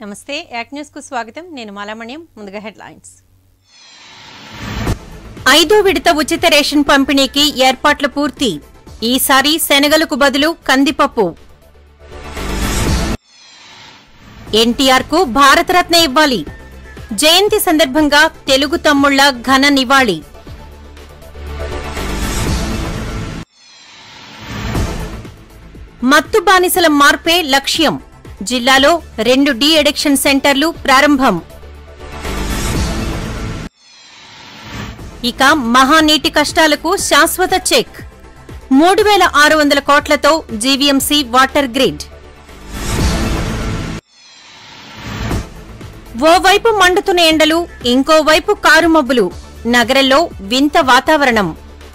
నమస్తే యాక్ న్యూస్ కు స్వాగతం నేను మాలామణ్యం ముందుగా హెడ్లైన్స్ ఐదో విడత ఉచిత రేషన్ పంపిణీకి ఏర్పాట్లు పూర్తి ఈసారి శనగలకు బదులు కందిపప్పు ఎన్టీఆర్ కు భారతరత్న ఇవ్వాలి జయంతి సందర్భంగా తెలుగు తమ్ముళ్ల ఘన నివాళి మత్తు బానిసల మార్పే లక్ష్యం జిల్లాలో రెండు డీ అడిక్షన్ సెంటర్లు ప్రారంభం ఇక మహానీటి కష్టాలకు శాశ్వత చెక్ మూడు వేల ఆరు వందల కోట్లతో జీవీఎంసీ వాటర్ గ్రిడ్ ఓవైపు మండుతున్న ఎండలు ఇంకోవైపు కారుమబ్బులు నగరంలో వింత వాతావరణం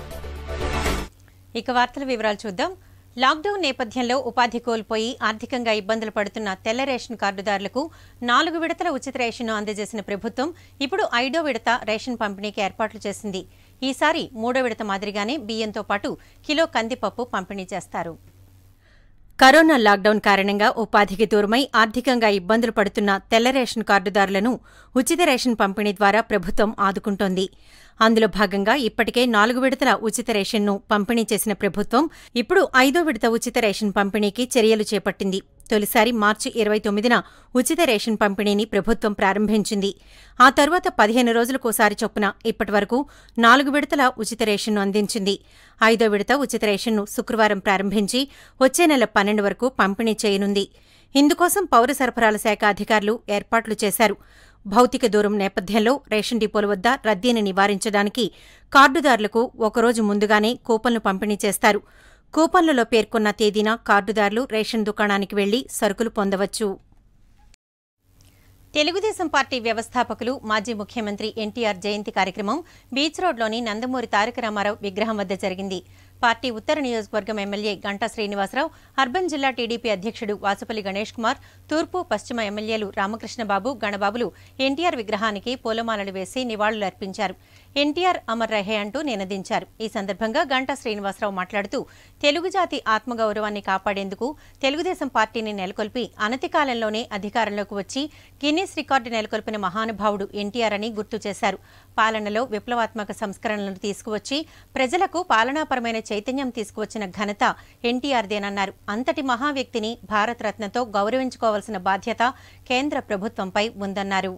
ఇక వార్తల వివరాలు చూద్దాం లాక్డౌన్ నేపథ్యంలో ఉపాధి కోల్పోయి ఆర్థికంగా ఇబ్బందులు పడుతున్న తెల్ల రేషన్ కార్డుదారులకు నాలుగు విడతల ఉచిత రేషన్ను అందజేసిన ప్రభుత్వం ఇప్పుడు ఐదో విడత రేషన్ పంపిణీకి ఏర్పాట్లు చేసింది ఈసారి మూడో విడత మాదిరిగానే బియ్యంతో పాటు కిలో కందిపప్పు పంపిణీ చేస్తారు కరోనా లాక్డౌన్ కారణంగా ఉపాధికి దూరమై ఆర్థికంగా ఇబ్బందులు పడుతున్న తెల్ల రేషన్ కార్డుదారులను ఉచిత రేషన్ పంపిణీ ద్వారా ప్రభుత్వం ఆదుకుంటోంది అందులో భాగంగా ఇప్పటికే నాలుగు విడతల ఉచిత రేషన్ను పంపిణీ చేసిన ప్రభుత్వం ఇప్పుడు ఐదో విడత ఉచిత రేషన్ పంపిణీకి చర్యలు చేపట్టింది తొలిసారి మార్చి ఇరవై తొమ్మిదిన ఉచిత రేషన్ పంపిణీని ప్రభుత్వం ప్రారంభించింది ఆ తర్వాత పదిహేను రోజులకోసారి చొప్పున ఇప్పటివరకు నాలుగు విడతల ఉచిత రేషన్ను అందించింది ఐదో విడత ఉచిత రేషన్ను శుక్రవారం ప్రారంభించి వచ్చే నెల పన్నెండు వరకు పంపిణీ చేయనుంది ఇందుకోసం పౌర సరఫరాల శాఖ అధికారులు ఏర్పాట్లు చేశారు భౌతిక దూరం నేపథ్యంలో రేషన్ డిపోల వద్ద రద్దీని నివారించడానికి కార్డుదారులకు ఒకరోజు ముందుగానే కూపన్లు పంపిణీ చేస్తారు కూపన్లలో పేర్కొన్న తేదీన కార్డుదారులు రేషన్ దుకాణానికి వెళ్లి సరుకులు పొందవచ్చు తెలుగుదేశం పార్టీ వ్యవస్థాపకులు మాజీ ముఖ్యమంత్రి ఎన్టీఆర్ జయంతి కార్యక్రమం బీచ్ రోడ్లోని నందమూరి తారక రామారావు విగ్రహం వద్ద జరిగింది పార్టీ ఉత్తర నియోజకవర్గం ఎమ్మెల్యే గంటా శ్రీనివాసరావు అర్బన్ జిల్లా టీడీపీ అధ్యక్షుడు వాసుపల్లి గణేష్ కుమార్ తూర్పు పశ్చిమ ఎమ్మెల్యేలు రామకృష్ణబాబు గణబాబులు ఎన్టీఆర్ విగ్రహానికి పూలమాలలు వేసి నివాళులర్పించారు ఎన్టీఆర్ అమర్ రహే అంటూ నినదించారు ఈ సందర్భంగా గంటా శ్రీనివాసరావు మాట్లాడుతూ తెలుగు జాతి ఆత్మగౌరవాన్ని కాపాడేందుకు తెలుగుదేశం పార్టీని నెలకొల్పి అనతి కాలంలోనే అధికారంలోకి వచ్చి గిన్నీస్ రికార్డు నెలకొల్పిన మహానుభావుడు ఎన్టీఆర్ అని గుర్తు చేశారు పాలనలో విప్లవాత్మక సంస్కరణలను తీసుకువచ్చి ప్రజలకు పాలనాపరమైన చైతన్యం తీసుకువచ్చిన ఘనత ఎన్టీఆర్దేనన్నారు అంతటి మహా వ్యక్తిని భారతరత్నతో గౌరవించుకోవాల్సిన బాధ్యత కేంద్ర ప్రభుత్వంపై ఉందన్నారు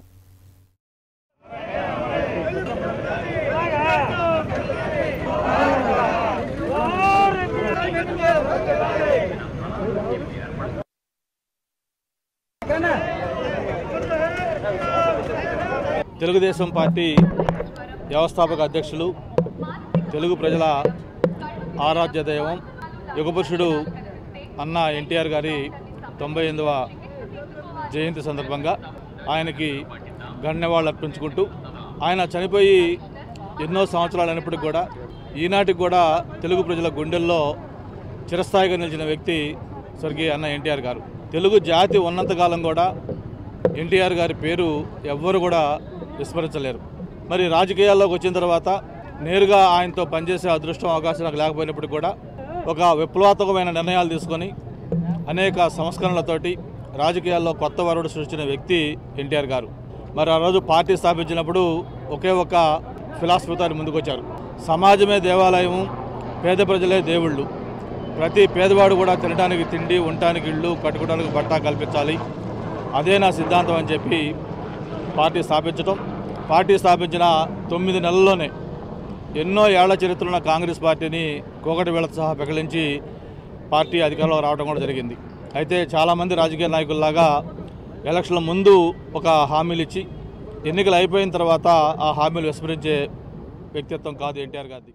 తెలుగుదేశం పార్టీ వ్యవస్థాపక అధ్యక్షులు తెలుగు ప్రజల ఆరాధ్య దైవం యుగపురుషుడు అన్న ఎన్టీఆర్ గారి తొంభై ఎనిమిదవ జయంతి సందర్భంగా ఆయనకి గణ్యవాళ్ళు అర్పించుకుంటూ ఆయన చనిపోయి ఎన్నో సంవత్సరాలు అయినప్పటికీ కూడా ఈనాటికి కూడా తెలుగు ప్రజల గుండెల్లో చిరస్థాయిగా నిలిచిన వ్యక్తి స్వర్గీయ అన్న ఎన్టీఆర్ గారు తెలుగు జాతి ఉన్నంతకాలం కూడా ఎన్టీఆర్ గారి పేరు ఎవ్వరు కూడా విస్మరించలేరు మరి రాజకీయాల్లోకి వచ్చిన తర్వాత నేరుగా ఆయనతో పనిచేసే అదృష్టం అవకాశం నాకు లేకపోయినప్పుడు కూడా ఒక విప్లవాత్మకమైన నిర్ణయాలు తీసుకొని అనేక సంస్కరణలతోటి రాజకీయాల్లో కొత్త వరుడు సృష్టించిన వ్యక్తి ఎన్టీఆర్ గారు మరి ఆ రోజు పార్టీ స్థాపించినప్పుడు ఒకే ఒక ఫిలాసఫీతో ఆయన ముందుకొచ్చారు సమాజమే దేవాలయము పేద ప్రజలే దేవుళ్ళు ప్రతి పేదవాడు కూడా తినడానికి తిండి ఉండటానికి ఇళ్ళు కట్టుకోవడానికి బట్ట కల్పించాలి అదే నా సిద్ధాంతం అని చెప్పి పార్టీ స్థాపించడం పార్టీ స్థాపించిన తొమ్మిది నెలల్లోనే ఎన్నో ఏళ్ల చరిత్ర ఉన్న కాంగ్రెస్ పార్టీని కోకటి వేళతో సహా పెకలించి పార్టీ అధికారంలో రావడం కూడా జరిగింది అయితే చాలామంది రాజకీయ నాయకుల్లాగా ఎలక్షన్ల ముందు ఒక హామీలు ఇచ్చి ఎన్నికలు అయిపోయిన తర్వాత ఆ హామీలు విస్మరించే వ్యక్తిత్వం కాదు ఎన్టీఆర్ గారిది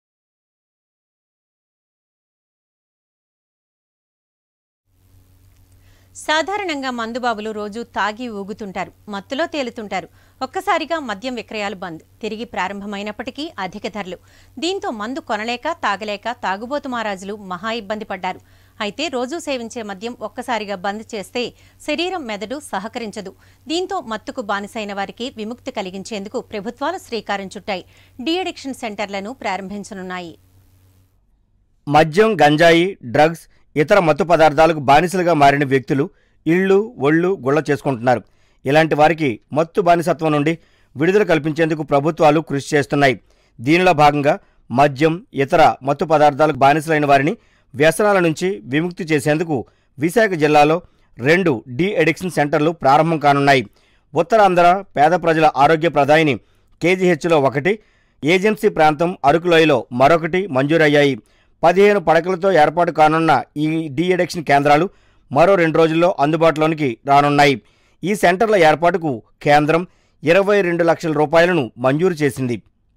సాధారణంగా మందుబాబులు రోజు తాగి ఊగుతుంటారు మత్తులో తేలుతుంటారు ఒక్కసారిగా మద్యం విక్రయాలు బంద్ తిరిగి ప్రారంభమైనప్పటికీ అధిక ధరలు దీంతో మందు కొనలేక తాగలేక తాగుబోతు మహారాజులు మహా ఇబ్బంది పడ్డారు అయితే రోజూ సేవించే మద్యం ఒక్కసారిగా బంద్ చేస్తే శరీరం మెదడు సహకరించదు దీంతో మత్తుకు బానిసైన వారికి విముక్తి కలిగించేందుకు ప్రభుత్వాలు శ్రీకారం చుట్టాయి డీ అడిక్షన్ సెంటర్లను ప్రారంభించనున్నాయి మద్యం గంజాయి డ్రగ్స్ ఇతర మత్తు పదార్థాలకు బానిసలుగా మారిన వ్యక్తులు ఇళ్ళు ఒళ్ళు గుళ్ళ చేసుకుంటున్నారు ఇలాంటి వారికి మత్తు బానిసత్వం నుండి విడుదల కల్పించేందుకు ప్రభుత్వాలు కృషి చేస్తున్నాయి దీనిలో భాగంగా మద్యం ఇతర మత్తు పదార్థాలకు బానిసలైన వారిని వ్యసనాల నుంచి విముక్తి చేసేందుకు విశాఖ జిల్లాలో రెండు డి అడిక్షన్ సెంటర్లు ప్రారంభం కానున్నాయి ఉత్తరాంధ్ర పేద ప్రజల ఆరోగ్య ప్రదాయిని కేజీహెచ్లో ఒకటి ఏజెన్సీ ప్రాంతం అరకులోయలో మరొకటి మంజూరయ్యాయి పదిహేను పడకలతో ఏర్పాటు కానున్న ఈ డి అడిక్షన్ కేంద్రాలు మరో రెండు రోజుల్లో అందుబాటులోనికి రానున్నాయి ఈ సెంటర్ల ఏర్పాటుకు కేంద్రం ఇరవై రెండు లక్షల రూపాయలను మంజూరు చేసింది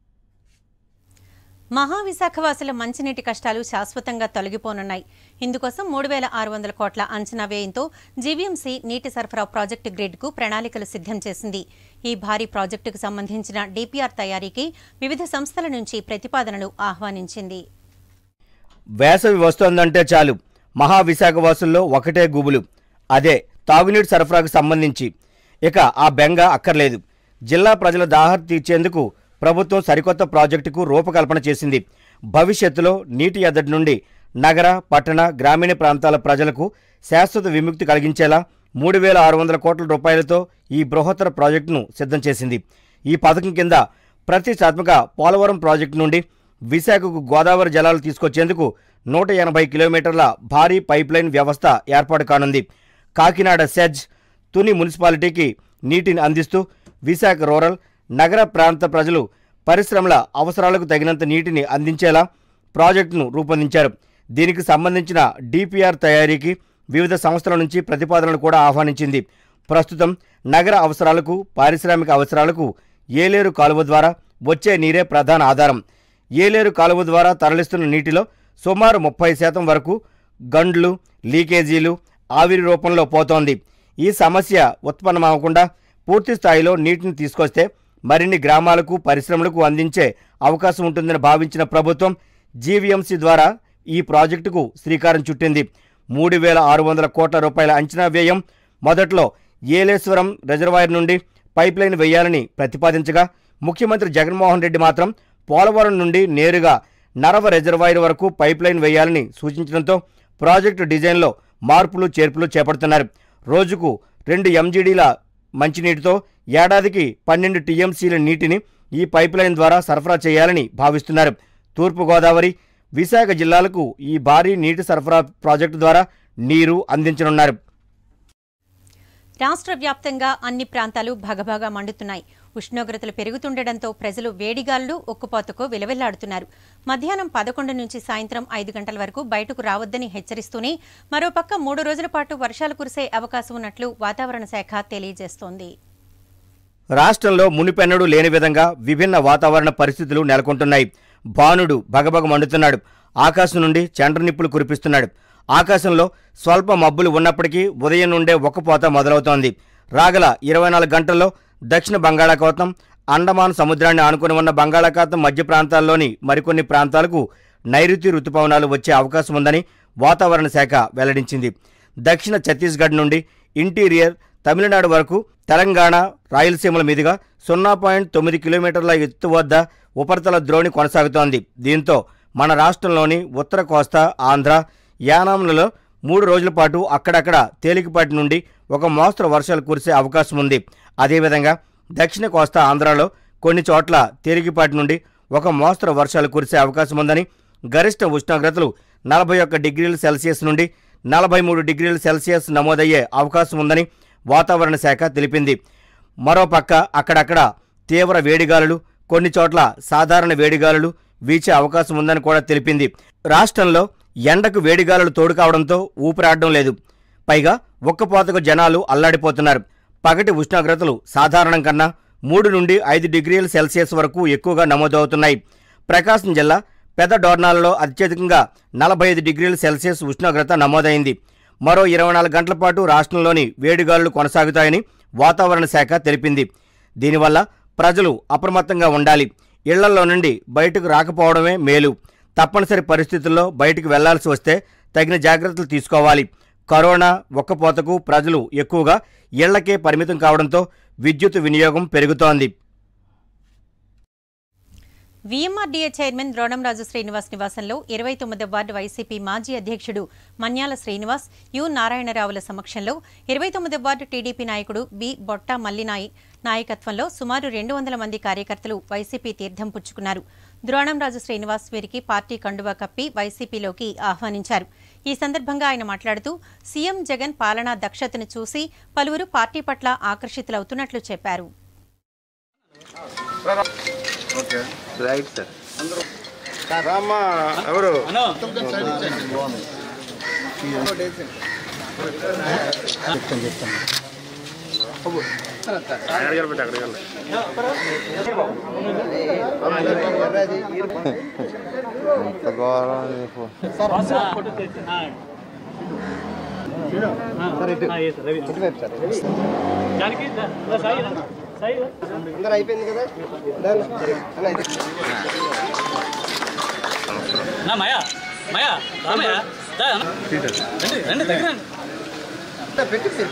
మహావిశాఖవాసుల మంచినీటి కష్టాలు శాశ్వతంగా తొలగిపోనున్నాయి ఇందుకోసం మూడు వేల ఆరు వందల కోట్ల అంచనా వ్యయంతో జీవీఎంసీ నీటి సరఫరా ప్రాజెక్టు గ్రిడ్కు ప్రణాళికలు సిద్ధం చేసింది ఈ భారీ ప్రాజెక్టుకు సంబంధించిన డిపిఆర్ తయారీకి వివిధ సంస్థల నుంచి ప్రతిపాదనలు ఆహ్వానించింది వేసవి వస్తోందంటే చాలు మహావిశాఖ వాసుల్లో ఒకటే గుబులు అదే తాగునీటి సరఫరాకు సంబంధించి ఇక ఆ బెంగ అక్కర్లేదు జిల్లా ప్రజల దాహర్ తీర్చేందుకు ప్రభుత్వం సరికొత్త ప్రాజెక్టుకు రూపకల్పన చేసింది భవిష్యత్తులో నీటి ఎద్దడి నుండి నగర పట్టణ గ్రామీణ ప్రాంతాల ప్రజలకు శాశ్వత విముక్తి కలిగించేలా మూడు వేల ఆరు వందల కోట్ల రూపాయలతో ఈ బృహత్తర ప్రాజెక్టును సిద్ధం చేసింది ఈ పథకం కింద ప్రతిష్టాత్మక పోలవరం ప్రాజెక్టు నుండి విశాఖకు గోదావరి జలాలు తీసుకొచ్చేందుకు నూట ఎనభై కిలోమీటర్ల భారీ పైప్లైన్ వ్యవస్థ ఏర్పాటు కానుంది కాకినాడ సెజ్ తుని మున్సిపాలిటీకి నీటిని అందిస్తూ విశాఖ రూరల్ నగర ప్రాంత ప్రజలు పరిశ్రమల అవసరాలకు తగినంత నీటిని అందించేలా ప్రాజెక్టును రూపొందించారు దీనికి సంబంధించిన డిపిఆర్ తయారీకి వివిధ సంస్థల నుంచి ప్రతిపాదనలు కూడా ఆహ్వానించింది ప్రస్తుతం నగర అవసరాలకు పారిశ్రామిక అవసరాలకు ఏలేరు కాలువ ద్వారా వచ్చే నీరే ప్రధాన ఆధారం ఏలేరు కాలువ ద్వారా తరలిస్తున్న నీటిలో సుమారు ముప్పై శాతం వరకు గండ్లు లీకేజీలు ఆవిరి రూపంలో పోతోంది ఈ సమస్య ఉత్పన్నమవకుండా పూర్తి స్థాయిలో నీటిని తీసుకొస్తే మరిన్ని గ్రామాలకు పరిశ్రమలకు అందించే అవకాశం ఉంటుందని భావించిన ప్రభుత్వం జీవీఎంసీ ద్వారా ఈ ప్రాజెక్టుకు శ్రీకారం చుట్టింది మూడు వేల ఆరు వందల కోట్ల రూపాయల అంచనా వ్యయం మొదట్లో ఏలేశ్వరం రిజర్వాయర్ నుండి పైప్లైన్ వేయాలని ప్రతిపాదించగా ముఖ్యమంత్రి జగన్మోహన్ రెడ్డి మాత్రం పోలవరం నుండి నేరుగా నరవ రిజర్వాయర్ వరకు పైప్లైన్ వేయాలని సూచించడంతో ప్రాజెక్టు డిజైన్లో మార్పులు చేర్పులు చేపడుతున్నారు రోజుకు రెండు ఎంజీడీల మంచినీటితో ఏడాదికి పన్నెండు టీఎంసీల నీటిని ఈ పైప్లైన్ ద్వారా సరఫరా చేయాలని భావిస్తున్నారు తూర్పుగోదావరి విశాఖ జిల్లాలకు ఈ భారీ నీటి సరఫరా ప్రాజెక్టు ద్వారా నీరు అందించనున్నారు రాష్ట్ర వ్యాప్తంగా అన్ని ప్రాంతాలు భగభగా మండుతున్నాయి ఉష్ణోగ్రతలు పెరుగుతుండటంతో ప్రజలు వేడిగాలు ఉక్కుపోతకు విలవిల్లాడుతున్నారు మధ్యాహ్నం పదకొండు నుంచి సాయంత్రం ఐదు గంటల వరకు బయటకు రావద్దని హెచ్చరిస్తూనే మరోపక్క మూడు రోజుల పాటు వర్షాలు కురిసే అవకాశం ఉన్నట్లు వాతావరణ శాఖ తెలియజేస్తోంది రాష్ట్రంలో మునిపెన్నడూ లేని విధంగా విభిన్న వాతావరణ పరిస్థితులు నెలకొంటున్నాయి భానుడు భగభగ మండుతున్నాడు ఆకాశం నుండి చండ్రనిప్పులు కురిపిస్తున్నాడు ఆకాశంలో స్వల్ప మబ్బులు ఉన్నప్పటికీ ఉదయం నుండే ఒక్కపోత మొదలవుతోంది రాగల ఇరవై నాలుగు గంటల్లో దక్షిణ బంగాళాఖాతం అండమాన్ సముద్రాన్ని ఆనుకుని ఉన్న బంగాళాఖాతం మధ్య ప్రాంతాల్లోని మరికొన్ని ప్రాంతాలకు నైరుతి రుతుపవనాలు వచ్చే అవకాశం ఉందని వాతావరణ శాఖ వెల్లడించింది దక్షిణ ఛత్తీస్గఢ్ నుండి ఇంటీరియర్ తమిళనాడు వరకు తెలంగాణ రాయలసీమల మీదుగా సున్నా పాయింట్ తొమ్మిది కిలోమీటర్ల ఎత్తు వద్ద ఉపరితల ద్రోణి కొనసాగుతోంది దీంతో మన రాష్ట్రంలోని ఉత్తర కోస్తా ఆంధ్ర యానాంలలో మూడు రోజుల పాటు అక్కడక్కడ తేలికపాటి నుండి ఒక మోస్తరు వర్షాలు కురిసే అవకాశం ఉంది అదేవిధంగా దక్షిణ కోస్తా ఆంధ్రాలో కొన్ని చోట్ల తేలికపాటి నుండి ఒక మోస్తరు వర్షాలు కురిసే అవకాశం ఉందని గరిష్ట ఉష్ణోగ్రతలు నలభై ఒక్క డిగ్రీల సెల్సియస్ నుండి నలభై మూడు డిగ్రీల సెల్సియస్ నమోదయ్యే అవకాశం ఉందని వాతావరణ శాఖ తెలిపింది మరోపక్క అక్కడక్కడ తీవ్ర వేడిగాలులు కొన్ని చోట్ల సాధారణ వేడిగాలులు వీచే అవకాశం ఉందని కూడా తెలిపింది రాష్ట్రంలో ఎండకు వేడిగాలులు తోడు కావడంతో ఊపిరాడడం లేదు పైగా ఒక్కపోతకు జనాలు అల్లాడిపోతున్నారు పగటి ఉష్ణోగ్రతలు సాధారణం కన్నా మూడు నుండి ఐదు డిగ్రీల సెల్సియస్ వరకు ఎక్కువగా నమోదవుతున్నాయి ప్రకాశం జిల్లా పెద్ద డోర్నాలలో అత్యధికంగా నలభై ఐదు డిగ్రీల సెల్సియస్ ఉష్ణోగ్రత నమోదైంది మరో ఇరవై నాలుగు గంటల పాటు రాష్ట్రంలోని వేడిగాలులు కొనసాగుతాయని వాతావరణ శాఖ తెలిపింది దీనివల్ల ప్రజలు అప్రమత్తంగా ఉండాలి ఇళ్లలో నుండి బయటకు రాకపోవడమే మేలు తప్పనిసరి పరిస్థితుల్లో బయటకు వెళ్లాల్సి వస్తే తగిన జాగ్రత్తలు తీసుకోవాలి కరోనా ఒక్కపోతకు ప్రజలు ఎక్కువగా ఇళ్లకే పరిమితం కావడంతో విద్యుత్ వినియోగం పెరుగుతోంది వీఎంఆర్డీఏ చైర్మన్ ద్రోణంరాజు శ్రీనివాస్ నివాసంలో ఇరవై తొమ్మిదో వార్డు వైసీపీ మాజీ అధ్యక్షుడు మన్యాల శ్రీనివాస్ యు నారాయణరావుల సమక్షంలో ఇరవై తొమ్మిదో వార్డు టీడీపీ నాయకుడు బి బొట్టా మల్లినాయి నాయకత్వంలో సుమారు రెండు వందల మంది కార్యకర్తలు వైసీపీ తీర్థం పుచ్చుకున్నారు ద్రోణంరాజు శ్రీనివాస్ వీరికి పార్టీ కండువా కప్పి వైసీపీలోకి ఆహ్వానించారు ఈ సందర్భంగా ఆయన మాట్లాడుతూ సీఎం జగన్ పాలనా దక్షతను చూసి పలువురు పార్టీ పట్ల ఆకర్షితులవుతున్నట్లు చెప్పారు రైట్ సార్ రామ్మా ఎవరు ఎంత ఘోరం నీకు. సార్ ఇటు. ఇటువైపు సార్. అందరూ అయిపోయింది కదా దాన్ని. అన్న, ఇది. నా మాయా మాయా రామయ్య దా, అన్న. రండి రండి దగ్గర రండి. పెట్టు సార్,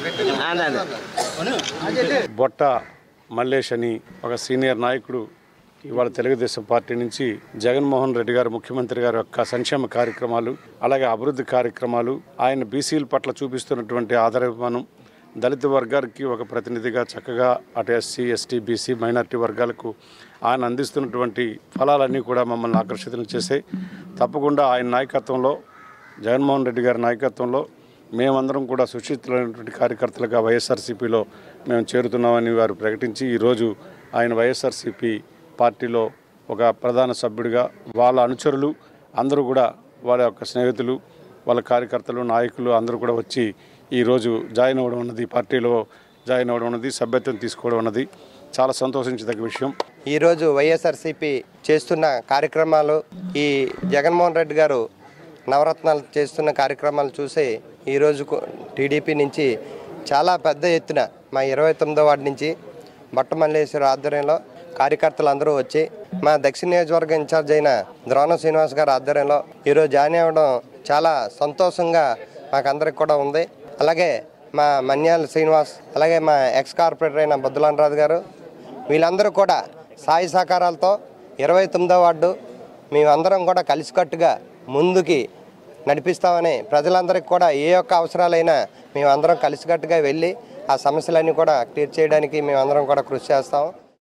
పెట్టు. బొట్ట మల్లేష్ అని ఒక సీనియర్ నాయకుడు ఇవాళ తెలుగుదేశం పార్టీ నుంచి జగన్మోహన్ రెడ్డి గారు ముఖ్యమంత్రి గారి యొక్క సంక్షేమ కార్యక్రమాలు అలాగే అభివృద్ధి కార్యక్రమాలు ఆయన బీసీల పట్ల చూపిస్తున్నటువంటి ఆదరమానం దళిత వర్గానికి ఒక ప్రతినిధిగా చక్కగా అటు ఎస్సీ ఎస్టీ బీసీ మైనారిటీ వర్గాలకు ఆయన అందిస్తున్నటువంటి ఫలాలన్నీ కూడా మమ్మల్ని ఆకర్షితులు చేశాయి తప్పకుండా ఆయన నాయకత్వంలో జగన్మోహన్ రెడ్డి గారి నాయకత్వంలో మేమందరం కూడా సుశిక్షితులైనటువంటి కార్యకర్తలుగా వైఎస్ఆర్సీపీలో మేము చేరుతున్నామని వారు ప్రకటించి ఈరోజు ఆయన వైఎస్ఆర్సీపీ పార్టీలో ఒక ప్రధాన సభ్యుడిగా వాళ్ళ అనుచరులు అందరూ కూడా వాళ్ళ యొక్క స్నేహితులు వాళ్ళ కార్యకర్తలు నాయకులు అందరూ కూడా వచ్చి ఈరోజు జాయిన్ అవ్వడం ఉన్నది పార్టీలో జాయిన్ అవ్వడం ఉన్నది సభ్యత్వం తీసుకోవడం ఉన్నది చాలా సంతోషించదగ్గ విషయం ఈరోజు వైఎస్ఆర్సీపీ చేస్తున్న కార్యక్రమాలు ఈ జగన్మోహన్ రెడ్డి గారు నవరత్నాలు చేస్తున్న కార్యక్రమాలు చూసి ఈరోజు టీడీపీ నుంచి చాలా పెద్ద ఎత్తున మా ఇరవై తొమ్మిదో వార్డు నుంచి బట్టమల్లేశ్వర ఆధ్వర్యంలో కార్యకర్తలు అందరూ వచ్చి మా దక్షిణ నియోజకవర్గ ఇన్ఛార్జ్ అయిన ద్రోణ శ్రీనివాస్ గారి ఆధ్వర్యంలో ఈరోజు జాయిన్ అవ్వడం చాలా సంతోషంగా మాకందరికి కూడా ఉంది అలాగే మా మన్యాల శ్రీనివాస్ అలాగే మా ఎక్స్ కార్పొరేటర్ అయిన బుద్ధలాంరాజు గారు వీళ్ళందరూ కూడా సాయి సహకారాలతో ఇరవై తొమ్మిదో వార్డు మేమందరం కూడా కలిసికట్టుగా ముందుకి నడిపిస్తామని ప్రజలందరికీ కూడా ఏ ఒక్క అవసరాలైనా మేమందరం కలిసికట్టుగా వెళ్ళి ఆ సమస్యలన్నీ కూడా క్లియర్ చేయడానికి మేమందరం కూడా కృషి చేస్తాం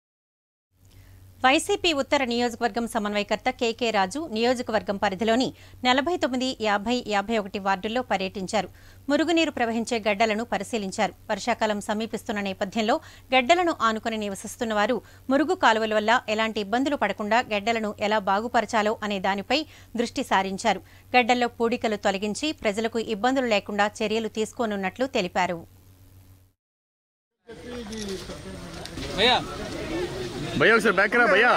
వైసీపీ ఉత్తర నియోజకవర్గం సమన్వయకర్త కేకే రాజు నియోజకవర్గం పరిధిలోని నలభై తొమ్మిది యాభై యాభై ఒకటి వార్డుల్లో పర్యటించారు మురుగునీరు ప్రవహించే గడ్డలను పరిశీలించారు వర్షాకాలం సమీపిస్తున్న నేపథ్యంలో గడ్డలను ఆనుకుని నివసిస్తున్న వారు మురుగు కాలువల వల్ల ఎలాంటి ఇబ్బందులు పడకుండా గడ్డలను ఎలా బాగుపరచాలో అనే దానిపై దృష్టి సారించారు గడ్డల్లో పూడికలు తొలగించి ప్రజలకు ఇబ్బందులు లేకుండా చర్యలు తీసుకోనున్నట్లు తెలిపారు భయ్యా భయ్యా ఒకసారి బ్యాక్ రా భయ్యా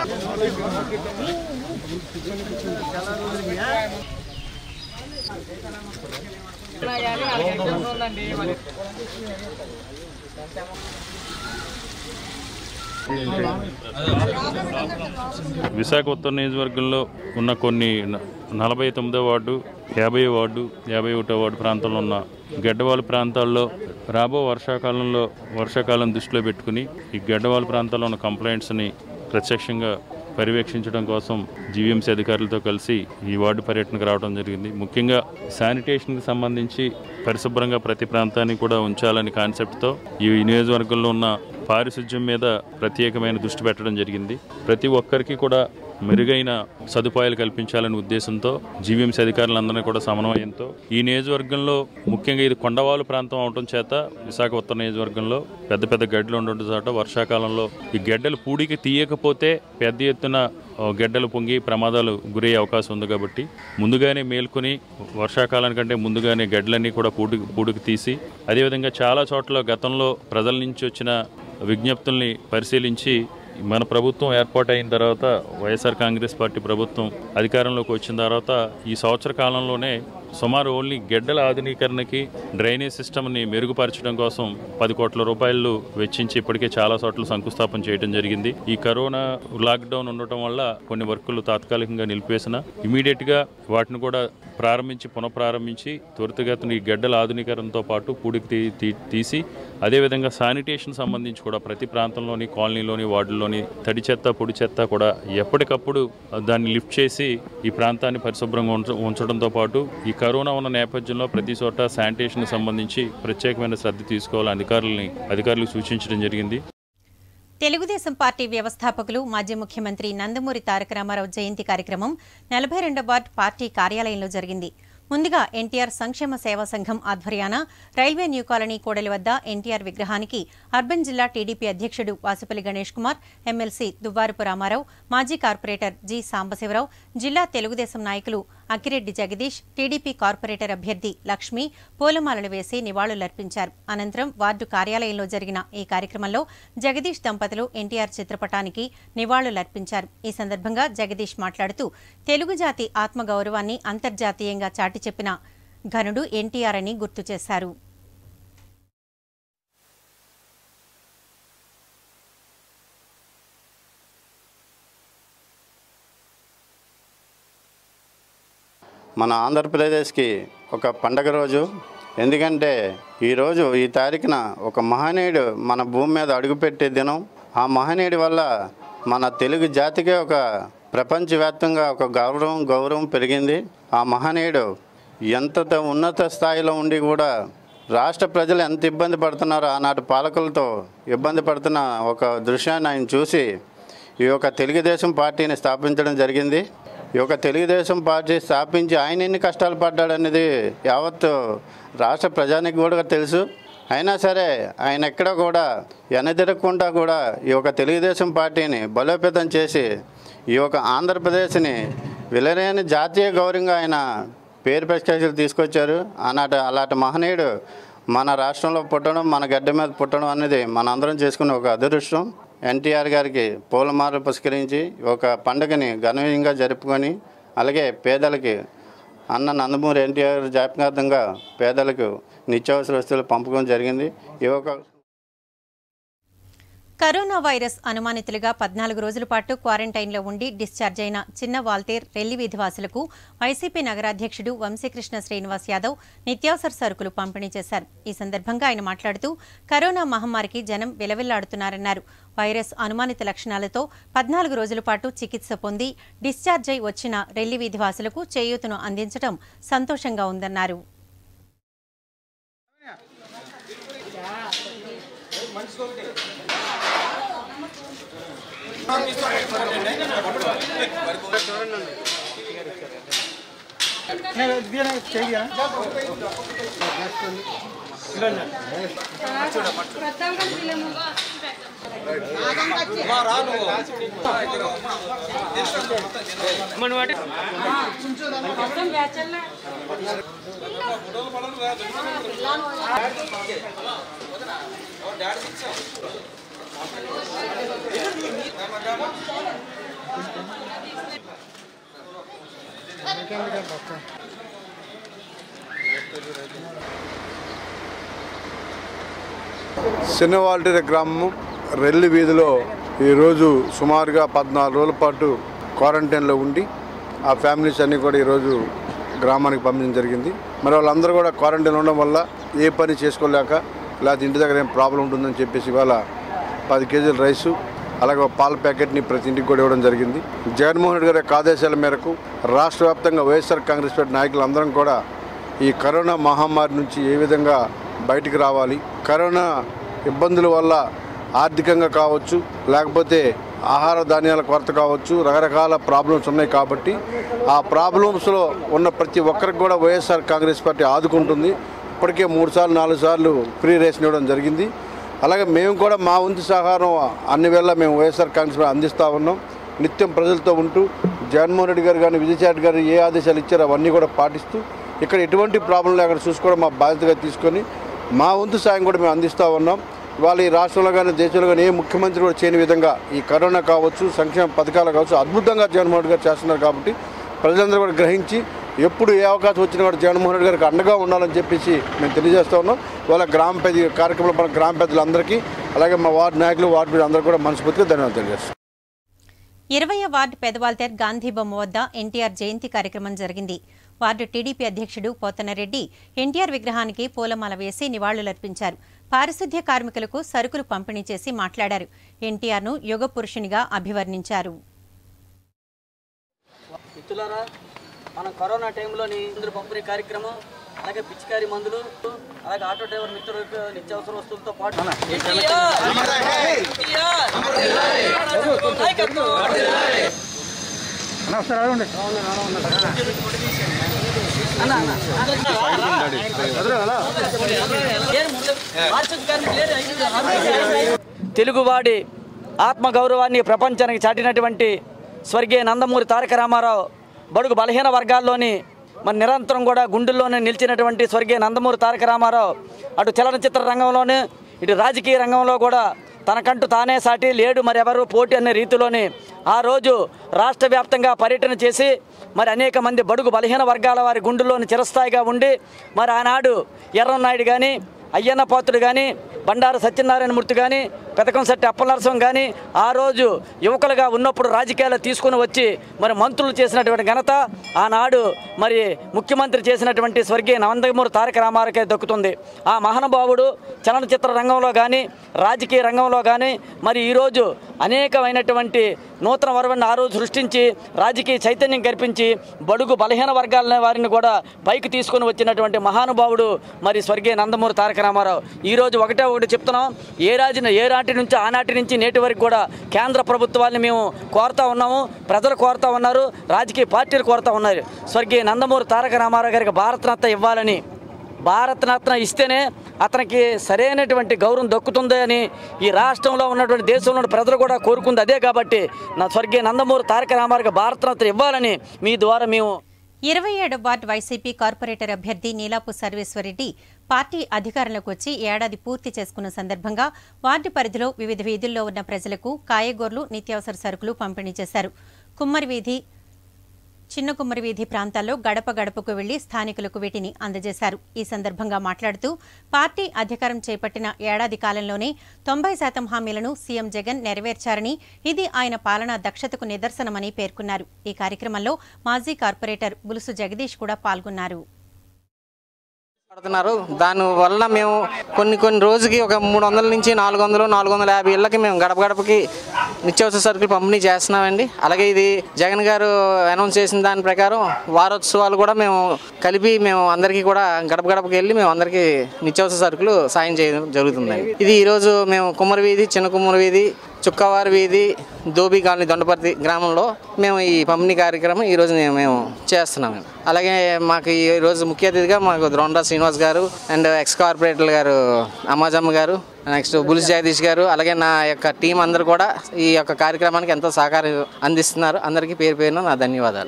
విశాఖ ఉత్తర నియోజకవర్గంలో ఉన్న కొన్ని న- నలభై తొమ్మిదో వార్డు యాభై వార్డు యాభై ఒకటో వార్డు ప్రాంతంలో ఉన్న గడ్డవాళ్ళ ప్రాంతాల్లో రాబో వర్షాకాలంలో వర్షాకాలం దృష్టిలో పెట్టుకుని ఈ గడ్డవాళ్ళ ప్రాంతాల్లో ఉన్న కంప్లైంట్స్ని ప్రత్యక్షంగా పర్యవేక్షించడం కోసం జీవీఎంసీ అధికారులతో కలిసి ఈ వార్డు పర్యటనకు రావడం జరిగింది ముఖ్యంగా శానిటేషన్కి సంబంధించి పరిశుభ్రంగా ప్రతి ప్రాంతాన్ని కూడా ఉంచాలని కాన్సెప్ట్తో ఈ నియోజకవర్గంలో ఉన్న పారిశుధ్యం మీద ప్రత్యేకమైన దృష్టి పెట్టడం జరిగింది ప్రతి ఒక్కరికి కూడా మెరుగైన సదుపాయాలు కల్పించాలనే ఉద్దేశంతో జీవీఎంసీ అధికారులందరినీ కూడా సమన్వయంతో ఈ నియోజకవర్గంలో ముఖ్యంగా ఇది కొండవాలు ప్రాంతం అవడం చేత విశాఖ ఉత్తర నియోజకవర్గంలో పెద్ద పెద్ద గడ్డలు ఉండడం చేత వర్షాకాలంలో ఈ గడ్డలు పూడికి తీయకపోతే పెద్ద ఎత్తున ఆ, గడ్డలు పొంగి ప్రమాదాలు గురయ్యే అవకాశం ఉంది కాబట్టి ముందుగానే మేల్కొని వర్షాకాలానికంటే ముందుగానే గడ్డలన్నీ కూడా పూడి పూడికి తీసి అదేవిధంగా చాలా చోట్ల గతంలో ప్రజల నుంచి వచ్చిన విజ్ఞప్తుల్ని పరిశీలించి మన ప్రభుత్వం ఏర్పాటైన తర్వాత వైఎస్ఆర్ కాంగ్రెస్ పార్టీ ప్రభుత్వం అధికారంలోకి వచ్చిన తర్వాత ఈ సంవత్సర కాలంలోనే సుమారు ఓన్లీ గెడ్డల ఆధునీకరణకి డ్రైనేజ్ సిస్టమ్ని మెరుగుపరచడం కోసం పది కోట్ల రూపాయలు వెచ్చించి ఇప్పటికే చాలా చోట్ల శంకుస్థాపన చేయడం జరిగింది ఈ కరోనా లాక్డౌన్ ఉండటం వల్ల కొన్ని వర్కులు తాత్కాలికంగా నిలిపివేసిన ఇమీడియట్గా వాటిని కూడా ప్రారంభించి పునఃప్రారంభించి త్వరితగతిన ఈ గడ్డల ఆధునీకరణతో పాటు పూడికి తీ- తీ- తీసి అదేవిధంగా శానిటేషన్ సంబంధించి కూడా ప్రతి ప్రాంతంలోని కాలనీలోని వార్డుల్లోని తడి చెత్త పొడి చెత్త కూడా ఎప్పటికప్పుడు దాన్ని లిఫ్ట్ చేసి ఈ ప్రాంతాన్ని పరిశుభ్రంగా ఉంచ ఉంచడంతో పాటు ఈ కరోనా ఉన్న నేపథ్యంలో ప్రతి చోట శానిటేషన్ సంబంధించి ప్రత్యేకమైన శ్రద్ధ తీసుకోవాలని అధికారులని అధికారులకు సూచించడం జరిగింది తెలుగుదేశం పార్టీ వ్యవస్థాపకులు మాజీ ముఖ్యమంత్రి నందమూరి తారక రామారావు జయంతి కార్యక్రమం నలభై రెండో వార్డ్ పార్టీ కార్యాలయంలో జరిగింది ముందుగా ఎన్టీఆర్ సంక్షేమ సేవా సంఘం ఆధ్వర్యాన రైల్వే న్యూ కాలనీ కూడలి వద్ద ఎన్టీఆర్ విగ్రహానికి అర్బన్ జిల్లా టీడీపీ అధ్యక్షుడు వాసుపల్లి గణేష్ కుమార్ ఎమ్మెల్సీ దువ్వారపు రామారావు మాజీ కార్పొరేటర్ జి సాంబశివరావు జిల్లా తెలుగుదేశం నాయకులు అక్కిరెడ్డి జగదీష్ టీడీపీ కార్పొరేటర్ అభ్యర్థి లక్ష్మి పూలమాలలు వేసి నివాళులర్పించారు అనంతరం వార్డు కార్యాలయంలో జరిగిన ఈ కార్యక్రమంలో జగదీష్ దంపతులు ఎన్టీఆర్ చిత్రపటానికి నివాళులర్పించారు ఈ సందర్భంగా జగదీష్ మాట్లాడుతూ తెలుగు జాతి ఆత్మగౌరవాన్ని అంతర్జాతీయంగా చాటి చెప్పిన ఘనుడు ఎన్టీఆర్ అని గుర్తు చేశారు మన ఆంధ్రప్రదేశ్కి ఒక పండగ రోజు ఎందుకంటే ఈరోజు ఈ తారీఖున ఒక మహనీయుడు మన భూమి మీద అడుగుపెట్టే దినం ఆ మహనీయుడి వల్ల మన తెలుగు జాతికే ఒక ప్రపంచవ్యాప్తంగా ఒక గౌరవం గౌరవం పెరిగింది ఆ మహనీయుడు ఎంత ఉన్నత స్థాయిలో ఉండి కూడా రాష్ట్ర ప్రజలు ఎంత ఇబ్బంది పడుతున్నారో ఆనాటి పాలకులతో ఇబ్బంది పడుతున్న ఒక దృశ్యాన్ని ఆయన చూసి ఈ యొక్క తెలుగుదేశం పార్టీని స్థాపించడం జరిగింది ఈ యొక్క తెలుగుదేశం పార్టీ స్థాపించి ఆయన ఎన్ని కష్టాలు పడ్డాడనేది యావత్ రాష్ట్ర ప్రజానికి కూడా తెలుసు అయినా సరే ఆయన ఎక్కడ కూడా వెనదిరగకుండా కూడా ఈ యొక్క తెలుగుదేశం పార్టీని బలోపేతం చేసి ఈ యొక్క ఆంధ్రప్రదేశ్ని విలరేని జాతీయ గౌరవంగా ఆయన పేరు ప్రఖ్యాతులు తీసుకొచ్చారు ఆనాటి అలాంటి మహనీయుడు మన రాష్ట్రంలో పుట్టడం మన గడ్డ మీద పుట్టడం అనేది మనందరం చేసుకున్న ఒక అదృష్టం ఎన్టీఆర్ గారికి పూలమాల పురస్కరించి ఒక పండుగని ఘనంగా జరుపుకొని అలాగే పేదలకి అన్న నందమూరి ఎన్టీఆర్ జ్ఞాపకార్థంగా పేదలకు నిత్యావసర వస్తువులు పంపకం జరిగింది ఈ ఒక కరోనా వైరస్ అనుమానితులుగా పద్నాలుగు రోజుల పాటు క్వారంటైన్లో ఉండి డిశ్చార్జ్ అయిన చిన్న వాల్తేర్ రెల్లి వీధివాసులకు వైసీపీ నగరాధ్యక్షుడు వంశీకృష్ణ శ్రీనివాస్ యాదవ్ నిత్యావసర సరుకులు పంపిణీ చేశారు ఈ సందర్భంగా ఆయన మాట్లాడుతూ కరోనా మహమ్మారికి జనం విలవిల్లాడుతున్నారన్నారు వైరస్ అనుమానిత లక్షణాలతో పద్నాలుగు రోజుల పాటు చికిత్స పొంది డిశ్చార్జ్ అయి వచ్చిన రెల్లి వీధివాసులకు చేయూతను అందించడం సంతోషంగా ఉందన్నారు చిన్నవాల్టీర గ్రామం రెల్లి వీధిలో ఈరోజు సుమారుగా పద్నాలుగు రోజుల పాటు క్వారంటైన్లో ఉండి ఆ ఫ్యామిలీస్ అన్నీ కూడా ఈరోజు గ్రామానికి పంపించడం జరిగింది మరి వాళ్ళందరూ కూడా క్వారంటైన్ ఉండడం వల్ల ఏ పని చేసుకోలేక లేకపోతే ఇంటి దగ్గర ఏం ప్రాబ్లం ఉంటుందని చెప్పేసి ఇవాళ పది కేజీల రైసు అలాగే ఒక పాల ప్యాకెట్ని ప్రతి ఇంటికి కూడా ఇవ్వడం జరిగింది జగన్మోహన్ రెడ్డి గారి యొక్క ఆదేశాల మేరకు రాష్ట్ర వ్యాప్తంగా వైఎస్ఆర్ కాంగ్రెస్ పార్టీ నాయకులందరం కూడా ఈ కరోనా మహమ్మారి నుంచి ఏ విధంగా బయటికి రావాలి కరోనా ఇబ్బందుల వల్ల ఆర్థికంగా కావచ్చు లేకపోతే ఆహార ధాన్యాల కొరత కావచ్చు రకరకాల ప్రాబ్లమ్స్ ఉన్నాయి కాబట్టి ఆ ప్రాబ్లమ్స్లో ఉన్న ప్రతి ఒక్కరికి కూడా వైఎస్ఆర్ కాంగ్రెస్ పార్టీ ఆదుకుంటుంది ఇప్పటికే మూడు సార్లు నాలుగు సార్లు ఫ్రీ రేషన్ ఇవ్వడం జరిగింది అలాగే మేము కూడా మా వంతు సహకారం అన్ని వేళ మేము వైఎస్ఆర్ కాంగ్రెస్ పార్టీ అందిస్తూ ఉన్నాం నిత్యం ప్రజలతో ఉంటూ జగన్మోహన్ రెడ్డి గారు కానీ విజయసాయి గారు ఏ ఆదేశాలు ఇచ్చారో అవన్నీ కూడా పాటిస్తూ ఇక్కడ ఎటువంటి ప్రాబ్లం లేకుండా చూసుకోవడం మా బాధ్యతగా తీసుకొని మా వంతు సాయం కూడా మేము అందిస్తూ ఉన్నాం ఇవాళ ఈ రాష్ట్రంలో కానీ దేశంలో కానీ ఏ ముఖ్యమంత్రి కూడా చేయని విధంగా ఈ కరోనా కావచ్చు సంక్షేమ పథకాలు కావచ్చు అద్భుతంగా జగన్మోహన్ రెడ్డి గారు చేస్తున్నారు కాబట్టి ప్రజలందరూ కూడా గ్రహించి ఎప్పుడు ఏ అవకాశం వచ్చినా కూడా జగన్మోహన్ రెడ్డి గారికి అండగా ఉండాలని చెప్పేసి మేము తెలియజేస్తా ఉన్నాం ఇవాళ గ్రామ పెద్ద కార్యక్రమంలో మన గ్రామ పెద్దలందరికీ అలాగే మా వార్డు నాయకులు వార్డు అందరూ కూడా మనస్ఫూర్తిగా ధన్యవాదాలు తెలియజేస్తాం ఇరవయ వార్డు పెదవాల్తేర్ గాంధీ బొమ్మ వద్ద ఎన్టీఆర్ జయంతి కార్యక్రమం జరిగింది వార్డు టీడీపీ అధ్యక్షుడు పోతనరెడ్డి ఎన్టీఆర్ విగ్రహానికి పూలమాల వేసి నివాళులర్పించారు పారిశుద్ధ్య కార్మికులకు సరుకులు పంపిణీ చేసి మాట్లాడారు ఎన్టీఆర్ను యుగ పురుషునిగా అభివర్ణించారు మిత్రులారా మనం కరోనా టైంలోని మందులు పంపిణీ కార్యక్రమం అలాగే పిచికారి మందులు అలాగే ఆటో డ్రైవర్ మిత్రులకు నిత్యావసర వస్తువులతో పాటు తెలుగువాడి ఆత్మగౌరవాన్ని ప్రపంచానికి చాటినటువంటి స్వర్గీయ నందమూరి తారక రామారావు బడుగు బలహీన వర్గాల్లోని మరి నిరంతరం కూడా గుండెల్లోనే నిలిచినటువంటి స్వర్గీయ నందమూరి తారక రామారావు అటు చలనచిత్ర రంగంలోనే ఇటు రాజకీయ రంగంలో కూడా తనకంటూ తానే సాటి లేడు మరి ఎవరు పోటీ అనే రీతిలోని ఆ రోజు రాష్ట్ర వ్యాప్తంగా పర్యటన చేసి మరి అనేక మంది బడుగు బలహీన వర్గాల వారి గుండెల్లోని చిరస్థాయిగా ఉండి మరి ఆనాడు ఎర్రన్నాయుడు కానీ అయ్యన్న పాత్రుడు కానీ బండారు సత్యనారాయణమూర్తి కానీ పెదకంశెట్టి అప్పలనరసం కానీ ఆ రోజు యువకులుగా ఉన్నప్పుడు రాజకీయాలు తీసుకుని వచ్చి మరి మంత్రులు చేసినటువంటి ఘనత ఆనాడు మరి ముఖ్యమంత్రి చేసినటువంటి స్వర్గీయ నందమూరి తారక రామారావుకే దక్కుతుంది ఆ మహానుభావుడు చలనచిత్ర రంగంలో కానీ రాజకీయ రంగంలో కానీ మరి ఈరోజు అనేకమైనటువంటి నూతన వరవన్ని ఆ రోజు సృష్టించి రాజకీయ చైతన్యం కల్పించి బడుగు బలహీన వర్గాల వారిని కూడా పైకి తీసుకొని వచ్చినటువంటి మహానుభావుడు మరి స్వర్గీయ నందమూరి తారక రామారావు ఈరోజు ఒకటే ఒకటి చెప్తున్నాం ఏ రాజున ఏ నాటి నుంచి ఆనాటి నుంచి నేటి వరకు కూడా కేంద్ర ప్రభుత్వాన్ని మేము కోరుతా ఉన్నాము ప్రజలు కోరుతా ఉన్నారు రాజకీయ పార్టీలు కోరుతా ఉన్నారు స్వర్గీయ నందమూరి తారక రామారావు గారికి భారతరత్న ఇవ్వాలని భారతరత్న ఇస్తేనే అతనికి సరైనటువంటి గౌరవం దక్కుతుంది అని ఈ రాష్ట్రంలో ఉన్నటువంటి దేశంలో ఉన్న ప్రజలు కూడా కోరుకుంది అదే కాబట్టి నా స్వర్గీయ నందమూరి తారక రామారావుకి భారతరత్న ఇవ్వాలని మీ ద్వారా మేము ఇరవై ఏడు వార్డు వైసీపీ కార్పొరేటర్ అభ్యర్థి నీలాపు సర్వేశ్వరరెడ్డి పార్టీ అధికారంలోకి వచ్చి ఏడాది పూర్తి చేసుకున్న సందర్భంగా వార్డు పరిధిలో వివిధ వీధుల్లో ఉన్న ప్రజలకు కాయగూరలు నిత్యావసర సరుకులు పంపిణీ చేశారు కుమ్మరి వీధి చిన్న కుమ్మరి వీధి ప్రాంతాల్లో గడప గడపకు వెళ్లి స్థానికులకు వీటిని అందజేశారు ఈ సందర్భంగా మాట్లాడుతూ పార్టీ అధికారం చేపట్టిన ఏడాది కాలంలోనే తొంభై శాతం హామీలను సీఎం జగన్ నెరవేర్చారని ఇది ఆయన పాలనా దక్షతకు నిదర్శనమని పేర్కొన్నారు ఈ కార్యక్రమంలో మాజీ కార్పొరేటర్ బులుసు జగదీష్ కూడా పాల్గొన్నారు పడుతున్నారు దాని వల్ల మేము కొన్ని కొన్ని రోజుకి ఒక మూడు వందల నుంచి నాలుగు వందలు నాలుగు వందల యాభై ఇళ్ళకి మేము గడప గడపకి నిత్యావసర సరుకులు పంపిణీ చేస్తున్నామండి అలాగే ఇది జగన్ గారు అనౌన్స్ చేసిన దాని ప్రకారం వారోత్సవాలు కూడా మేము కలిపి మేము అందరికీ కూడా గడప గడపకి వెళ్ళి మేము అందరికీ నిత్యావసర సరుకులు సాయం చేయడం జరుగుతుందండి ఇది ఈరోజు మేము కుమ్మరి వీధి చిన్న కుమ్మరి వీధి చుక్కవారి వీధి దోబి కాలనీ దొండపర్తి గ్రామంలో మేము ఈ పంపిణీ కార్యక్రమం ఈ రోజు మేము చేస్తున్నాము అలాగే మాకు ఈ రోజు ముఖ్య అతిథిగా మాకు ద్రోండా శ్రీనివాస్ గారు అండ్ ఎక్స్ కార్పొరేటర్ గారు అమ్మాజమ్మ గారు నెక్స్ట్ బుల్స్ జగదీష్ గారు అలాగే నా యొక్క టీం అందరూ కూడా ఈ యొక్క కార్యక్రమానికి ఎంతో సహకారం అందిస్తున్నారు అందరికీ పేరు పేరున నా ధన్యవాదాలు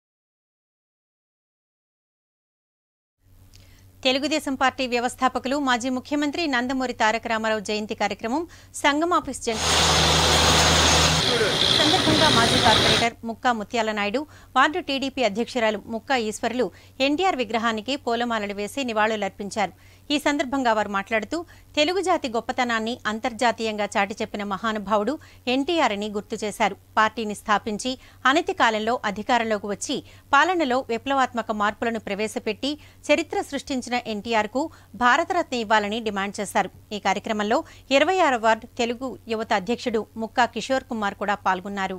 తెలుగుదేశం పార్టీ వ్యవస్థాపకులు మాజీ ముఖ్యమంత్రి నందమూరి తారక రామారావు జయంతి కార్యక్రమం సంగం ఆఫీస్ జంక్షన్ సందర్భంగా మాజీ కార్పొరేటర్ ముక్కా ముత్యాల నాయుడు వార్డు టీడీపీ అధ్యక్షురాలు ముక్కా ఈశ్వరులు ఎన్టీఆర్ విగ్రహానికి పూలమాలలు వేసి నివాళులర్పించారు ఈ సందర్భంగా వారు మాట్లాడుతూ తెలుగు జాతి గొప్పతనాన్ని అంతర్జాతీయంగా చాటి చెప్పిన మహానుభావుడు ఎన్టీఆర్ అని గుర్తు చేశారు పార్టీని స్థాపించి అనతి కాలంలో అధికారంలోకి వచ్చి పాలనలో విప్లవాత్మక మార్పులను ప్రవేశపెట్టి చరిత్ర సృష్టించిన ఎన్టీఆర్కు భారతరత్న ఇవ్వాలని డిమాండ్ చేశారు ఈ కార్యక్రమంలో ఇరవై ఆరో వార్డు తెలుగు యువత అధ్యక్షుడు ముక్కా కిషోర్ కుమార్ కూడా పాల్గొన్నారు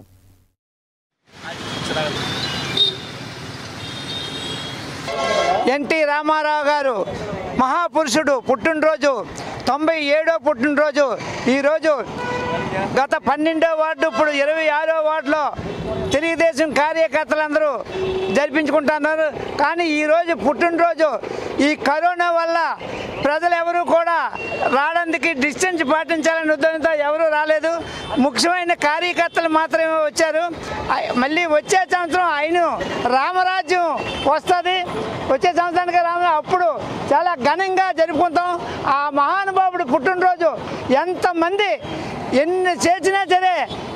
ఎన్టీ రామారావు గారు మహాపురుషుడు పుట్టినరోజు తొంభై ఏడో పుట్టినరోజు ఈరోజు గత పన్నెండో వార్డు ఇప్పుడు ఇరవై ఆరో వార్డులో తెలుగుదేశం కార్యకర్తలందరూ జరిపించుకుంటున్నారు కానీ ఈరోజు పుట్టినరోజు ఈ కరోనా వల్ల ప్రజలు ఎవరు కూడా రావడానికి డిస్టెన్స్ పాటించాలనే ఉద్దేశంతో ఎవరు రాలేదు ముఖ్యమైన కార్యకర్తలు మాత్రమే వచ్చారు ఐ- మళ్ళీ వచ్చే సంవత్సరం ఆయన రామరాజ్యం వస్తుంది వచ్చే సంవత్సరానికి రామ అప్పుడు చాలా ఘనంగా జరుపుకుంటాం ఆ మహానుభావుడు పుట్టినరోజు ఎంతమంది ఎన్ని చేసినా సరే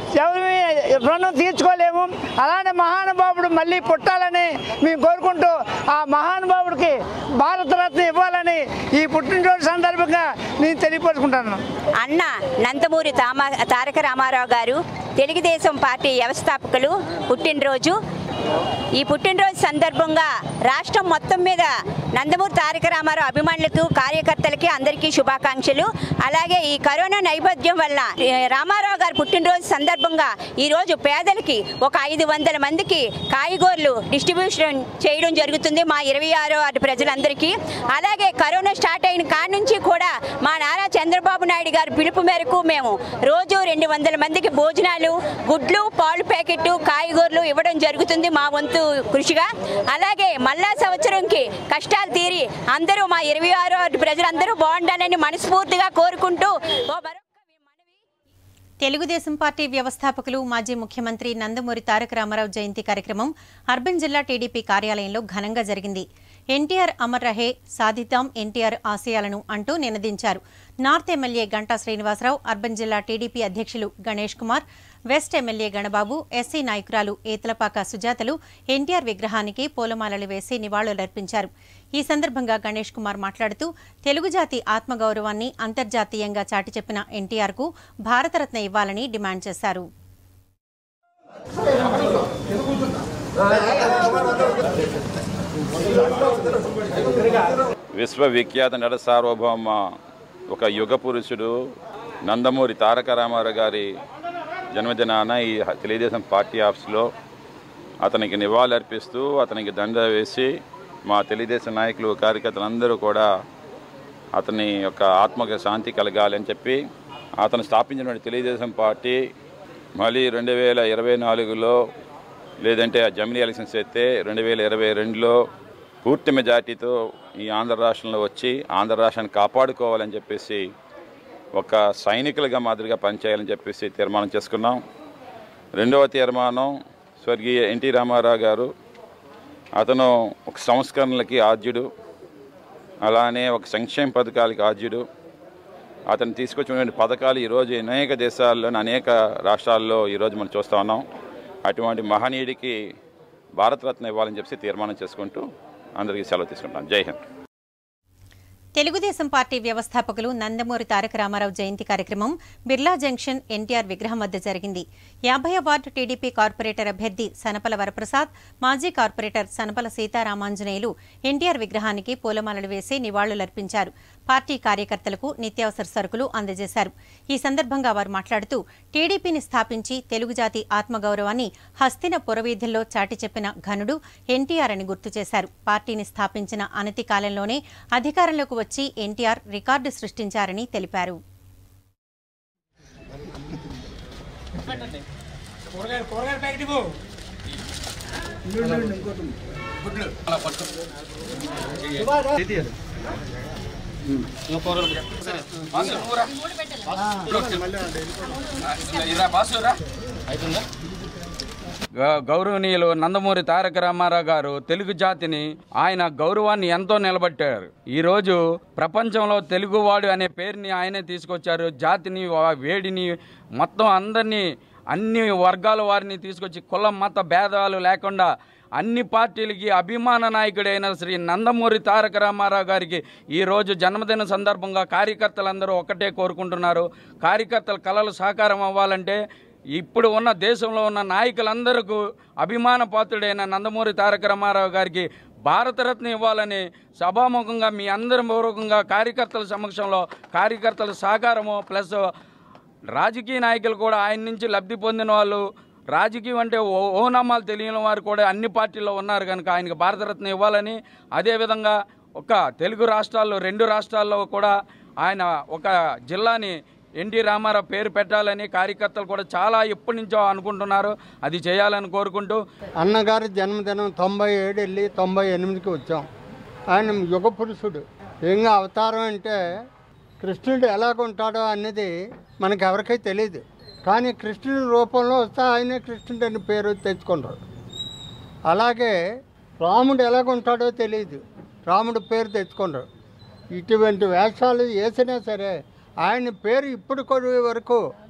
ఎవరి రుణం తీర్చుకోలేము అలానే మహానుభావుడు మళ్ళీ పుట్టాలని మేము కోరుకుంటూ ఆ మహానుభావుడికి భారతరత్న ఇవ్వాలని ఈ పుట్టినరోజు సందర్భంగా నేను తెలియపరుచుకుంటాను అన్న నందమూరి తామ తారక రామారావు గారు తెలుగుదేశం పార్టీ వ్యవస్థాపకులు పుట్టినరోజు ఈ పుట్టినరోజు సందర్భంగా రాష్ట్రం మొత్తం మీద నందమూరి తారక రామారావు అభిమానులకు కార్యకర్తలకి అందరికీ శుభాకాంక్షలు అలాగే ఈ కరోనా నేపథ్యం వల్ల ఏ, రామారావు గారి పుట్టినరోజు సందర్భంగా ఈరోజు పేదలకి ఒక ఐదు వందల మందికి కాయగూరలు డిస్ట్రిబ్యూషన్ చేయడం జరుగుతుంది మా ఇరవై ఆరో వార్డు ప్రజలందరికీ అలాగే కరోనా స్టార్ట్ అయిన కాడి నుంచి కూడా మా నారా చంద్రబాబు నాయుడు గారి పిలుపు మేరకు మేము రోజు రెండు వందల మందికి భోజనాలు గుడ్లు పాలు ప్యాకెట్ కాయగూరలు ఇవ్వడం జరుగుతుంది మా వంతు కృషిగా అలాగే మళ్ళా సంవత్సరంకి కష్టాలు తీరి అందరూ మా ఇరవై ఆరో వార్డు ప్రజలందరూ బాగుండాలని మనస్ఫూర్తిగా కోరుకుంటూ ఓ మరో తెలుగుదేశం పార్టీ వ్యవస్థాపకులు మాజీ ముఖ్యమంత్రి నందమూరి తారక రామారావు జయంతి కార్యక్రమం అర్బన్ జిల్లా టీడీపీ కార్యాలయంలో ఘనంగా జరిగింది ఎన్టీఆర్ అమర్ రహే సాధిద్దాం ఎన్టీఆర్ ఆశయాలను అంటూ నినదించారు north MLA Ganta Srinivasarao urban జిల్లా టీడీపీ అధ్యక్షులు Ganesh Kumar west MLA Ganababu SC నాయకురాలు ఏతలపాక సుజాతలు ఎన్టీఆర్ విగ్రహానికి పూలమాలలు వేసి నివాళులర్పించారు ఈ సందర్భంగా గణేష్ కుమార్ మాట్లాడుతూ తెలుగు జాతి ఆత్మగౌరవాన్ని అంతర్జాతీయంగా చాటి చెప్పిన ఎన్టీఆర్కు భారతరత్న ఇవ్వాలని డిమాండ్ చేశారు విశ్వవిఖ్యాత నట సార్వభౌమ ఒక యుగ పురుషుడు నందమూరి తారక రామారావు గారి జన్మదినాన ఈ తెలుగుదేశం పార్టీ ఆఫీస్లో అతనికి నివాళులర్పిస్తూ అతనికి దండ వేసి మా తెలుగుదేశం నాయకులు కార్యకర్తలందరూ కూడా అతని యొక్క ఆత్మక శాంతి కలగాలి అని చెప్పి అతను స్థాపించినటువంటి తెలుగుదేశం పార్టీ మళ్ళీ రెండు వేల ఇరవై నాలుగులో లేదంటే ఆ జమిలీ ఎలక్షన్స్ అయితే రెండు వేల ఇరవై రెండులో పూర్తి మెజార్టీతో ఈ ఆంధ్ర రాష్ట్రంలో వచ్చి ఆంధ్ర రాష్ట్రాన్ని కాపాడుకోవాలని చెప్పేసి ఒక సైనికులుగా మాదిరిగా పనిచేయాలని చెప్పేసి తీర్మానం చేసుకున్నాం రెండవ తీర్మానం స్వర్గీయ ఎన్టీ రామారావు గారు అతను ఒక సంస్కరణలకి ఆద్యుడు అలానే ఒక సంక్షేమ పథకాలకి ఆద్యుడు అతను తీసుకొచ్చినటువంటి పథకాలు ఈరోజు అనేక దేశాల్లో అనేక రాష్ట్రాల్లో ఈరోజు మనం చూస్తూ ఉన్నాం అటువంటి మహనీయుడికి భారతరత్న ఇవ్వాలని చెప్పి తీర్మానం చేసుకుంటూ అందరికీ సెలవు తీసుకుంటాం జై హింద్ తెలుగుదేశం పార్టీ వ్యవస్థాపకులు నందమూరి తారక రామారావు జయంతి కార్యక్రమం బిర్లా జంక్షన్ ఎన్టీఆర్ విగ్రహం వద్ద జరిగింది యాభై వార్డు టీడీపీ కార్పొరేటర్ అభ్యర్థి సనపల వరప్రసాద్ మాజీ కార్పొరేటర్ సనపల సీతారామాంజనేయులు ఎన్టీఆర్ విగ్రహానికి పూలమాలలు వేసి నివాళులర్పించారు పార్టీ కార్యకర్తలకు నిత్యావసర సరుకులు అందజేశారు ఈ సందర్భంగా వారు మాట్లాడుతూ టీడీపీని స్థాపించి తెలుగు జాతి ఆత్మగౌరవాన్ని హస్తిన పురవీధుల్లో చాటి చెప్పిన ఘనుడు ఎన్టీఆర్ అని గుర్తు చేశారు పార్టీని స్థాపించిన అనతి కాలంలోనే అధికారంలోకి వచ్చి ఎన్టీఆర్ రికార్డు సృష్టించారని తెలిపారు కూరగాయలు కూరగాయల ప్యాకెట్ ఇవ్వు గుడ్లు అలా పట్టు గ- గౌరవనీయులు నందమూరి తారక రామారావు గారు తెలుగు జాతిని ఆయన గౌరవాన్ని ఎంతో నిలబెట్టారు ఈరోజు ప్రపంచంలో తెలుగువాడు అనే పేరుని ఆయనే తీసుకొచ్చారు జాతిని వా- వేడిని మొత్తం అందరినీ అన్ని వర్గాల వారిని తీసుకొచ్చి కుల మత భేదాలు లేకుండా అన్ని పార్టీలకి అభిమాన నాయకుడైన శ్రీ నందమూరి తారక రామారావు గారికి ఈరోజు జన్మదిన సందర్భంగా కార్యకర్తలందరూ ఒకటే కోరుకుంటున్నారు కార్యకర్తల కళలు సాకారం అవ్వాలంటే ఇప్పుడు ఉన్న దేశంలో ఉన్న నాయకులందరికీ అభిమాన పాత్రుడైన నందమూరి తారక రామారావు గారికి భారతరత్న ఇవ్వాలని సభాముఖంగా మీ అందరి పూర్వకంగా కార్యకర్తల సమక్షంలో కార్యకర్తల సహకారము ప్లస్ రాజకీయ నాయకులు కూడా ఆయన నుంచి లబ్ధి పొందిన వాళ్ళు రాజకీయం అంటే ఓ ఓనామాలు తెలియని వారు కూడా అన్ని పార్టీల్లో ఉన్నారు కనుక ఆయనకి భారతరత్న ఇవ్వాలని అదేవిధంగా ఒక తెలుగు రాష్ట్రాల్లో రెండు రాష్ట్రాల్లో కూడా ఆయన ఒక జిల్లాని ఎన్టీ రామారావు పేరు పెట్టాలని కార్యకర్తలు కూడా చాలా ఎప్పటి నుంచో అనుకుంటున్నారు అది చేయాలని కోరుకుంటూ అన్నగారి జన్మదినం తొంభై ఏడు వెళ్ళి తొంభై ఎనిమిదికి వచ్చాం ఆయన యుగ పురుషుడు ఏంగా అవతారం అంటే కృష్ణుడు ఎలాగుంటాడో అనేది మనకు ఎవరికీ తెలియదు కానీ కృష్ణుడి రూపంలో వస్తే ఆయనే కృష్ణుడు అని పేరు తెచ్చుకుంటారు అలాగే రాముడు ఎలాగుంటాడో తెలియదు రాముడు పేరు తెచ్చుకుంటారు ఇటువంటి వేషాలు వేసినా సరే ఆయన పేరు ఇప్పుడు కొద్ది వరకు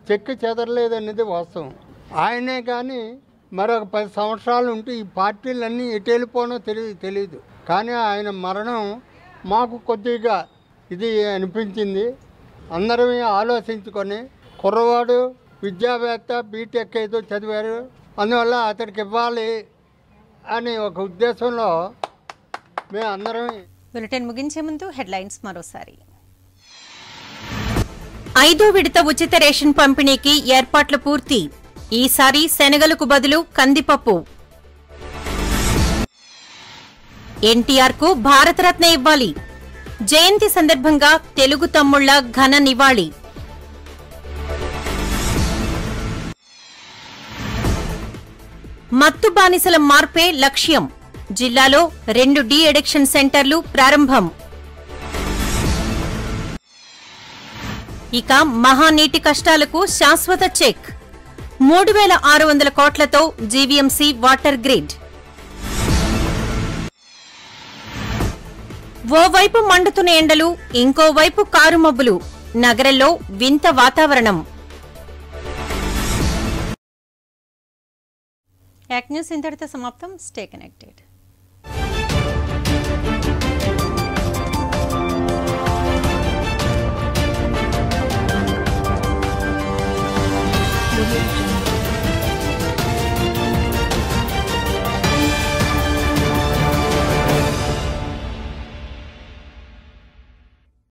చెక్కి చెదరలేదు అనేది వాస్తవం ఆయనే కానీ మరొక పది సంవత్సరాలు ఉంటే ఈ పార్టీలన్నీ ఎటు వెళ్ళిపోనో తెలియదు తెలియదు కానీ ఆయన మరణం మాకు కొద్దిగా ఇది అనిపించింది అందరమే ఆలోచించుకొని కుర్రవాడు విద్యావేత్త బీటెక్ ఏదో చదివారు అందువల్ల అతడికి ఇవ్వాలి అనే ఒక ఉద్దేశంలో మేము అందరం బులెటిన్ ముగించే ముందు హెడ్లైన్స్ మరోసారి ఐదో విడత ఉచిత రేషన్ పంపిణీకి ఏర్పాట్లు పూర్తి ఈసారి శనగలకు బదులు కందిపప్పు ఎన్టీఆర్ కు భారతరత్న ఇవ్వాలి జయంతి సందర్భంగా తెలుగు తమ్ముళ్ల ఘన నివాళి మత్తు బానిసల మార్పే లక్ష్యం జిల్లాలో రెండు డి ఎడిక్షన్ సెంటర్లు ప్రారంభం ఇక మహానీటి కష్టాలకు శాశ్వత చెక్ మూడు వేల ఆరు వందల కోట్లతో జీవీఎంసీ వాటర్ గ్రిడ్ ఓవైపు మండుతున్న ఎండలు ఇంకోవైపు కారుమబ్బులు నగరంలో వింత వాతావరణం యాక్ న్యూస్ ఇంతటితో సమాప్తం స్టే కనెక్టెడ్